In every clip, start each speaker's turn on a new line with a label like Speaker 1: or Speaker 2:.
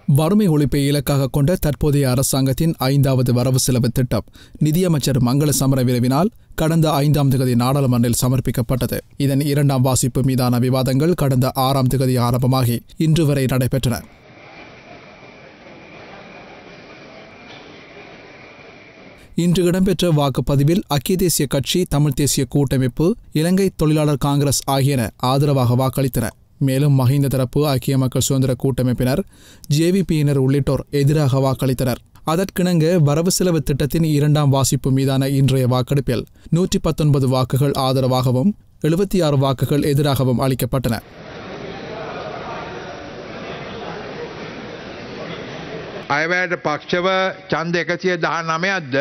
Speaker 1: வறுமை ஒழிப்பை இலக்காக கொண்ட தற்போதைய அரசாங்கத்தின் ஐந்தாவது வரவு செலவு திட்டம் நிதியமைச்சர் மங்கள சமரவீரவினால் கடந்த ஐந்தாம் திகதி நாடாளுமன்றில் சமர்ப்பிக்கப்பட்டது இதன் இரண்டாம் வாசிப்பு மீதான விவாதங்கள் கடந்த ஆறாம் திகதி ஆரம்பமாகி இன்று வரை நடைபெற்றன இன்று இடம்பெற்ற வாக்குப்பதிவில் ஐக்கிய தேசிய கட்சி தமிழ் தேசிய கூட்டமைப்பு இலங்கை தொழிலாளர் காங்கிரஸ் ஆகியன ஆதரவாக வாக்களித்தன மேலும் மஹிந்த தரப்பு ஐக்கிய மக்கள் சுதந்திர கூட்டமைப்பினர் ஜேவிபியினர் உள்ளிட்டோர் எதிராக வாக்களித்தனர் அதற்கிணங்க வரவு செலவு திட்டத்தின் இரண்டாம் வாசிப்பு மீதான இன்றைய வாக்கெடுப்பில் நூற்றி பத்தொன்பது வாக்குகள் ஆதரவாகவும் எழுபத்தி ஆறு வாக்குகள் எதிராகவும் அளிக்கப்பட்டன
Speaker 2: අයවැයට පක්ෂව චන්ද එකසිය දහ නමයක්ද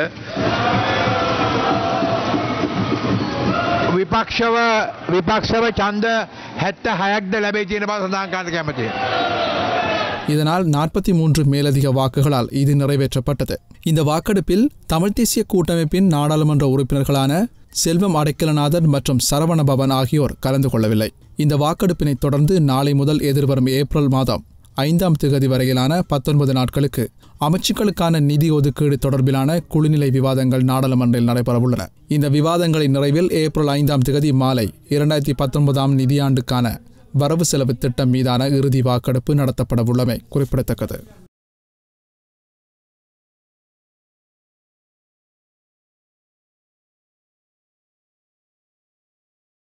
Speaker 2: විපක්ෂව විපක්ෂව චන්ද හැත්ත හයක්ද ලැබේ තියෙන බව සඳහන්කාට කැමති.
Speaker 1: இதனால் நாற்பத்தி மூன்று மேலதிக வாக்குகளால் இது நிறைவேற்றப்பட்டது இந்த வாக்கெடுப்பில் தமிழ் தேசிய கூட்டமைப்பின் நாடாளுமன்ற உறுப்பினர்களான செல்வம் அடைக்கலநாதன் மற்றும் சரவணபவன் ஆகியோர் கலந்து கொள்ளவில்லை இந்த வாக்கெடுப்பினை தொடர்ந்து நாளை முதல் எதிர்வரும் ஏப்ரல் மாதம் ஐந்தாம் திகதி வரையிலான பத்தொன்பது நாட்களுக்கு அமைச்சுக்களுக்கான நிதி ஒதுக்கீடு தொடர்பிலான குழுநிலை விவாதங்கள் நாடாளுமன்றில் நடைபெறவுள்ளன இந்த விவாதங்களின் நிறைவில் ஏப்ரல் ஐந்தாம் திகதி மாலை இரண்டாயிரத்தி பத்தொன்பதாம் நிதியாண்டுக்கான வரவு செலவு திட்டம் மீதான இறுதி வாக்கெடுப்பு நடத்தப்படவுள்ளமை குறிப்பிடத்தக்கது